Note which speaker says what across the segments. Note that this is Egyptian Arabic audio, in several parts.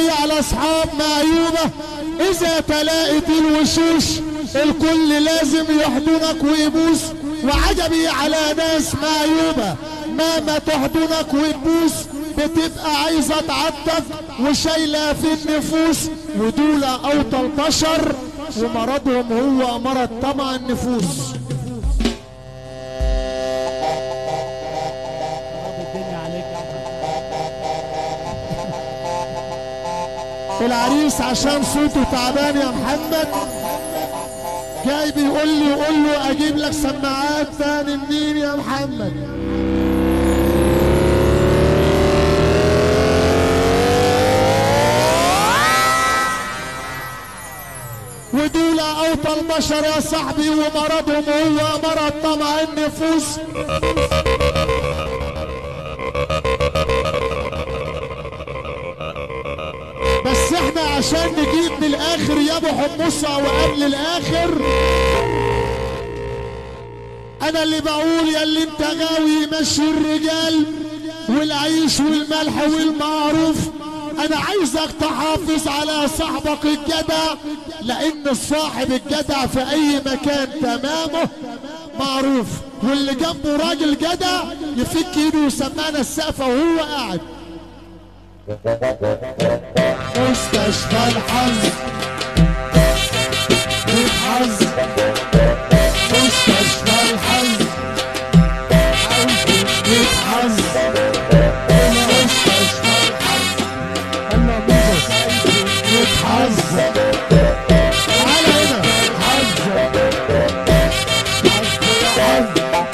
Speaker 1: تحية على أصحاب معيوبة إذا تلاقت الوشوش الكل لازم يحضنك ويبوس وعجبي على ناس معيوبة مهما تحضنك وتبوس بتبقى عايزة تعضك وشايلة في النفوس ودول أوطى البشر ومرضهم هو مرض طمع النفوس العريس عشان صوته تعبان يا محمد جاي بيقول لي قول له اجيب لك سماعات تاني منين يا محمد ودول اوطى البشر يا صاحبي ومرضهم هو مرض طمع النفوس بس احنا عشان نجيب من الاخر يا ابو حمصة وقبل الاخر انا اللي بقول يا اللي انت غاوي مشي الرجال والعيش والملح والمعروف انا عايزك تحافظ على صاحبك الجدع لان الصاحب الجدع في اي مكان تمامه معروف واللي جنبه راجل جدع يفك ايده ويسمعنا السقفه وهو قاعد مستشفى الحظ الحظ مستشفى الحظ الحظ مستشفى الحظ الله بيبص الحظ تعالى هنا الحظ الحظ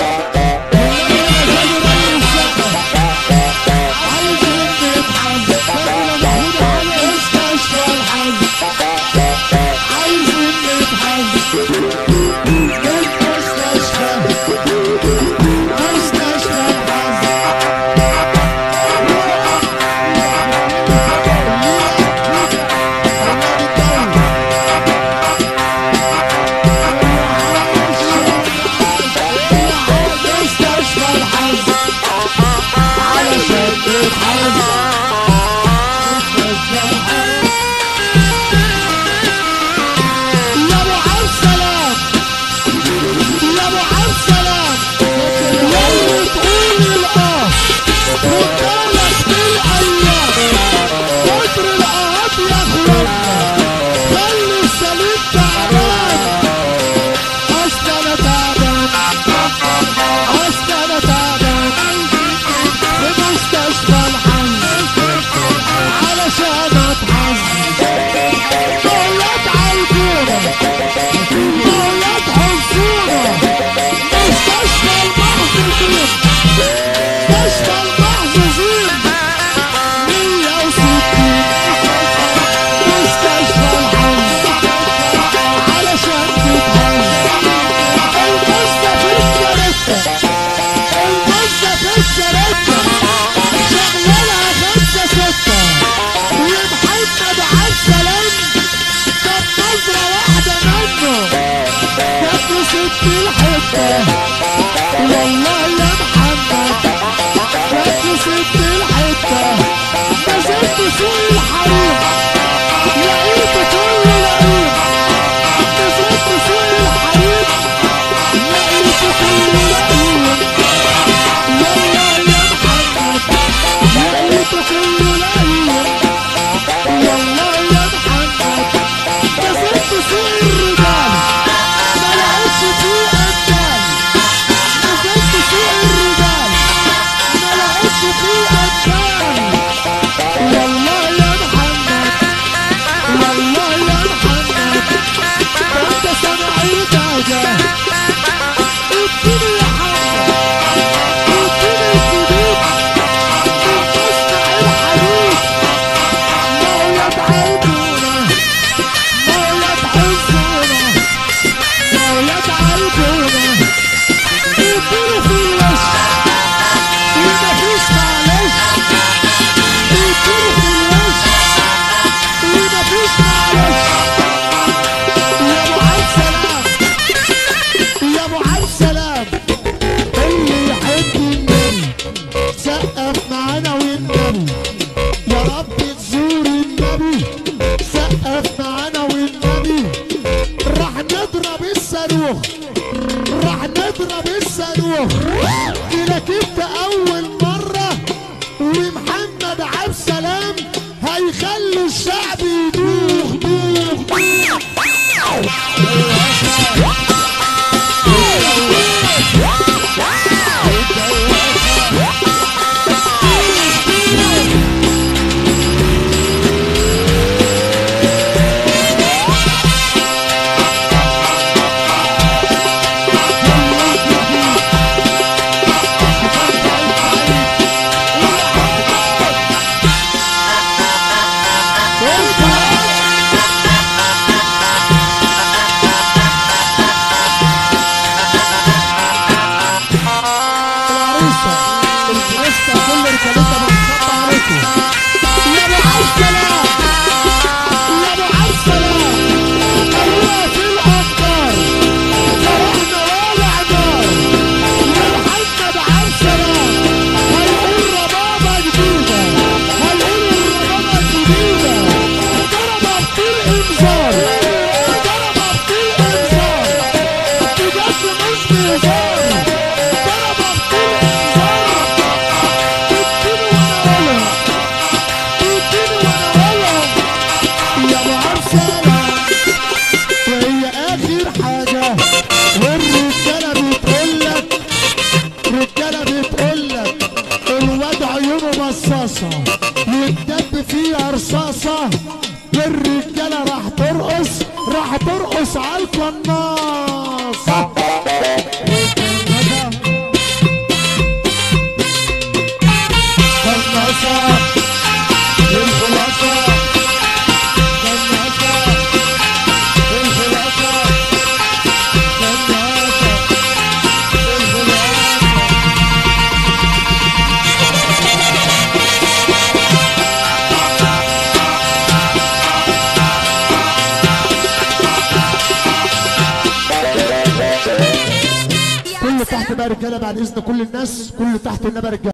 Speaker 1: يا ابو عبد السلام يا ابو عبد السلام يا اللي تقول الاه وكانت بالايام كتر الاهات يا اخوانا خلي السليم تعبان اصل انا تعبان اصل انا تعبان في مستشفى الحظ علشان اتحظ دولت عالكورة دولت حصورة مستشفى المحظوظين مستشفى المحظوظين مية وستين مستشفى الحظ علشان تتحظ المزة في الكارتة المزة في الكارتة شغلها خمسة ستة ومحمد عبد السلام كان نظرة واحدة منه جاب ست الحتة والله يا محمد جاب ست الحتة نزلت سوق الحريم لقيت كل لعيب نزلت سوق الحريم لقيت كل لعيب اضرب الصاروخ لك انت اول مرة ومحمد عبد السلام هيخلي الشعب يدوخ دوخ دوخ العروسة الكريستا كل رجالتها بتصب عليكم يا ابو عبد يا ابو عبد الله في الافكار فرحنا والع نار يا محمد عبد السلام هيقول ربابة جديدة هيقول الربابة الجديدة ضربة بطير انذار ضربة بطير انذار بجد مش بهزار ضربة بطير انذار تديني وانا اقولها تديني وانا اقولها يا ابو عبد السلام وهي اخر حاجة والرجالة بتقول لك رجالة بتقول لك الواد عيونه مصاصة يتدب فيها رصاصة الرجالة راح ترقص راح ترقص على القناص قناصة الخلاصة قناصة الخلاصة قناصة الخلاصة كل تحت بقى رجاله بعد اذن كل الناس كل تحت النبى رجاله